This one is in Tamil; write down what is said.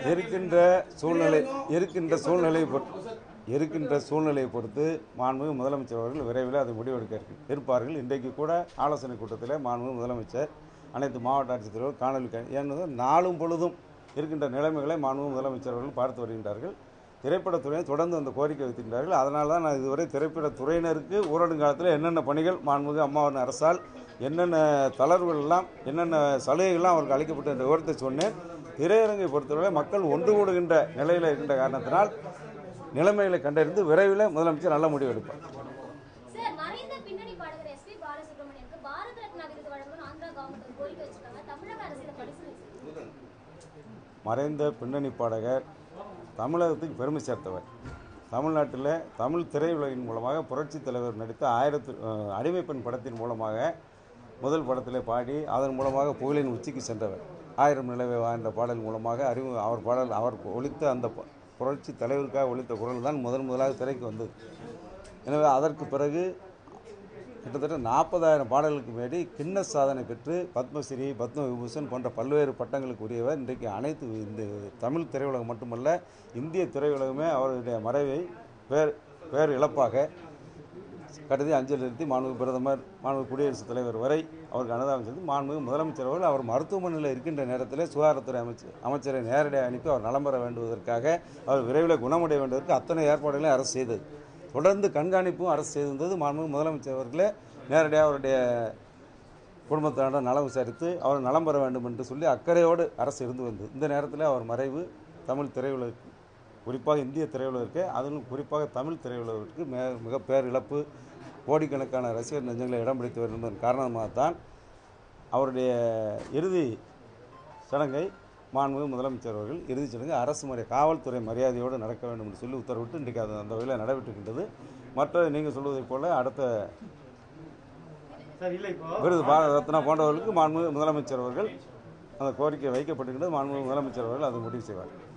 இருக்கின்ற சூழ்நிலை இருக்கின்ற சூழ்நிலையை பொறுத்து இருக்கின்ற சூழ்நிலையை பொறுத்து மாண்புமிகு முதலமைச்சர் அவர்கள் விரைவில் அதை முடிவெடுக்க இருக்கு- இருப்பார்கள் இன்றைக்கு கூட ஆலோசனை கூட்டத்தில் மாண்புமிகு முதலமைச்சர் அனைத்து மாவட்ட ஆட்சித்தலைவர் காணொலி கா- ஏன்னு நாளும் பொழுதும் இருக்கின்ற நிலைமைகளை மாண்புமிகு முதலமைச்சர் அவர்கள் பார்த்து வருகின்றார்கள் திரைப்படத்துறையை தொடர்ந்து அந்த கோரிக்கை வைத்திருக்கிறார்கள் அதனால தான் நான் இதுவரை திரைப்படத்துறையினருக்கு ஊரடங்கு காலத்தில் என்னென்ன பணிகள் மாண்புமிகு அம்மாவின் அரசால் என்னென்ன தளர்வுகள் எல்லாம் என்னென்ன சலுகைகள்லாம் அவருக்கு அளிக்கப்பட்ட என்ற விவரத்தை சொன்னேன் திரையரங்கை பொறுத்தவரை மக்கள் ஒன்று கூடுகின்ற நிலையில் இருக்கின்ற காரணத்தினால் நிலைமைகளை கண்டறிந்து விரைவில் முதலமைச்சர் நல்ல முடிவு எடுப்பார் சார் மறைந்த பின்னணி பாடகர் எஸ் பி பாலசுப்ரமணியனுக்கு பாரத ரத்னா விருது வழங்கணும்னு ஆந்திரா கவர்மெண்ட் ஒரு கோரிக்கை வச்சிருக்காங்க தமிழக அரசு இதை பரிசீலனை செய்யுது. மறைந்த பின்னணி பாடகர் தமிழகத்துக்கு பெருமை சேர்த்தவர் தமிழ்நாட்டில் தமிழ் திரையுலகின் மூலமாக புரட்சித் தலைவர் நடித்த ஆயிரத்து அஹ், அடிமைப்பெண் படத்தின் மூலமாக முதல் படத்திலே பாடி அதன் மூலமாக புகழின் உச்சிக்கு சென்றவர் ஆயிரம் நிலவை வாழ்ந்த பாடல் மூலமாக அறிவு அவர் பாடல் அவர் ஒலித்த அந்த ப- புரட்சி தலைவருக்காக ஒலித்த குரல் தான் முதன் முதலாக திரைக்கு வந்தது எனவே அதற்கு பிறகு கிட்டத்தட்ட நாற்பதாயிரம் பாடல்களுக்கு மேடி கின்னஸ் சாதனை பெற்று பத்மஸ்ரீ பத்ம விபூஷன் போன்ற பல்வேறு பட்டங்களுக்கு உரியவர் இன்றைக்கு அனைத்து இந்த தமிழ் திரையுலகம் மட்டுமல்ல இந்திய திரையுலகமே அவருடைய மறைவை பேர் பேர் இழப்பாக கருதி அஞ்சலி நிறுத்தி மாண்பு பிரதமர் மாண்பு குடியரசுத் தலைவர் வரை அவருக்கு அனுதாபம் செலுத்தி மாண்பு முதலமைச்சர் அவர்கள் அவர் மருத்துவமனையில் இருக்கின்ற நேரத்தில் சுகாதாரத்துறை அமைச்சர் அமைச்சரை நேரடியாக அனுப்பி அவர் நலம் பெற வேண்டுவதற்காக அவர் விரைவில் குணமடைய வேண்டுவதற்கு அத்தனை ஏற்பாடுகளையும் அரசு செய்தது தொடர்ந்து கண்காணிப்பும் அரசு செய்திருந்தது மாண்பு முதலமைச்சர் அவர்களே நேரடியாக அவருடைய குடும்பத்தினரிடம் நலம் விசாரித்து அவர் நலம் பெற வேண்டும் என்று சொல்லி அக்கறையோடு அரசு இருந்து வந்தது இந்த நேரத்தில் அவர் மறைவு தமிழ் திரையுலக குறிப்பாக இந்திய திரையுலகிற்கு அதிலும் குறிப்பாக தமிழ் திரையுலகிற்கு மே மிக பேர் இழப்பு கோடிக்கணக்கான ரசிகர் நெஞ்சங்களை இடம் பிடித்து வருவதன் காரணமாகத்தான் அவருடைய இறுதி சடங்கை மாண்புமிகு முதலமைச்சர் அவர்கள் இறுதிச் சடங்கு அரசு முறை காவல்துறை மரியாதையோடு நடக்க வேண்டும் என்று சொல்லி உத்தரவிட்டு இன்றைக்கு அது அந்த வகையில் நடைபெற்றிருக்கின்றது மற்ற நீங்கள் சொல்வதைப் போல அடுத்த சார் இல்ல இப்போ விருது பாரத ரத்னா போன்றவர்களுக்கு மாண்புமிகு முதலமைச்சர் அவர்கள் அந்த கோரிக்கை வைக்கப்பட்டிருக்கிறது மாண்புமிகு முதலமைச்சர் அவர்கள் அதை முடிவு செய்வார்